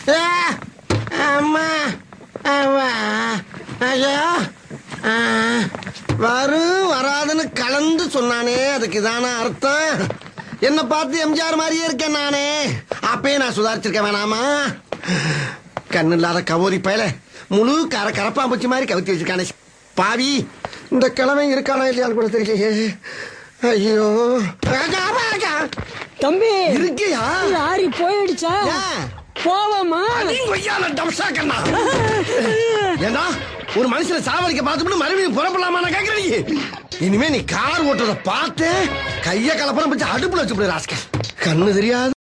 ஆ, அம்மா அம்மா ஐயோ ஆ, வரும் வராதுன்னு கலந்து சொன்னானே அதுக்கு இதான அர்த்தம் என்ன பார்த்து எம்ஜிஆர் மாதிரியே இருக்கேன் நானே அப்பயே நான் சுதாரிச்சிருக்க வேணாமா கண்ணு இல்லாத கவோரி பயல முழு கர கரப்பாம்பூச்சி மாதிரி கவுத்தி வச்சிருக்கானே பாவி இந்த கிழமை இருக்கானா இல்லையான்னு கூட தெரியலையே ஐயோ ராஜா, ராஜா. தம்பி இருக்கியா லாரி போயிடுச்சா ஏன்? போவோமா கொய்யால டம்சா கண்ணா ஏண்டா ஒரு மனுஷனை சாவடிக்க பார்த்துட்டு மறுபடியும் புறப்படலாமா நான் கேட்கிறேன் நீ இனிமே நீ கார் ஓட்டுறத பார்த்து கைய கலப்படம் வச்சு அடுப்புல வச்சு ராஸ்கல் கண்ணு தெரியாது